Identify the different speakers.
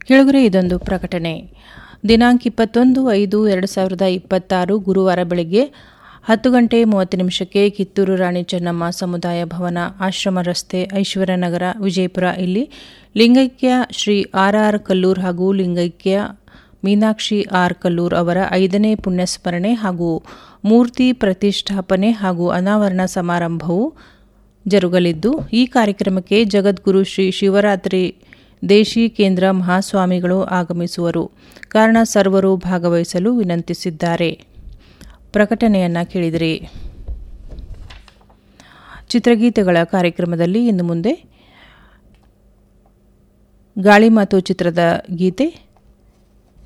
Speaker 1: ಕೆಳಗರೆ ಇದೊಂದು ಪ್ರಕಟಣೆ ದಿನಾಂಕ ಇಪ್ಪತ್ತೊಂದು ಐದು ಎರಡು ಸಾವಿರದ ಇಪ್ಪತ್ತಾರು ಗುರುವಾರ ಬೆಳಗ್ಗೆ ಹತ್ತು ಗಂಟೆ ಮೂವತ್ತು ನಿಮಿಷಕ್ಕೆ ಕಿತ್ತೂರು ರಾಣಿ ಚೆನ್ನಮ್ಮ ಸಮುದಾಯ ಭವನ ಆಶ್ರಮ ರಸ್ತೆ ಐಶ್ವರ್ಯನಗರ ವಿಜಯಪುರ ಇಲ್ಲಿ ಲಿಂಗೈಕ್ಯ ಶ್ರೀ ಆರ್ ಆರ್ ಕಲ್ಲೂರ್ ಹಾಗೂ ಲಿಂಗೈಕ್ಯ ಮೀನಾಕ್ಷಿ ಆರ್ ಕಲ್ಲೂರ್ ಅವರ ಐದನೇ ಪುಣ್ಯಸ್ಮರಣೆ ಹಾಗೂ ಮೂರ್ತಿ ಪ್ರತಿಷ್ಠಾಪನೆ ಹಾಗೂ ಅನಾವರಣ ಸಮಾರಂಭವು ಜರುಗಲಿದ್ದು ಈ ಕಾರ್ಯಕ್ರಮಕ್ಕೆ ಜಗದ್ಗುರು ಶ್ರೀ ಶಿವರಾತ್ರಿ ದೇಶಿ ಕೇಂದ್ರ ಮಹಾಸ್ವಾಮಿಗಳು ಆಗಮಿಸುವರು ಕಾರಣ ಸರ್ವರು ಭಾಗವಹಿಸಲು ವಿನಂತಿಸಿದ್ದಾರೆ ಪ್ರಕಟಣೆಯನ್ನ ಕೇಳಿದಿರಿ ಚಿತ್ರಗೀತೆಗಳ ಕಾರ್ಯಕ್ರಮದಲ್ಲಿ ಇನ್ನು ಮುಂದೆ ಗಾಳಿ ಮಾತು ಚಿತ್ರದ ಗೀತೆ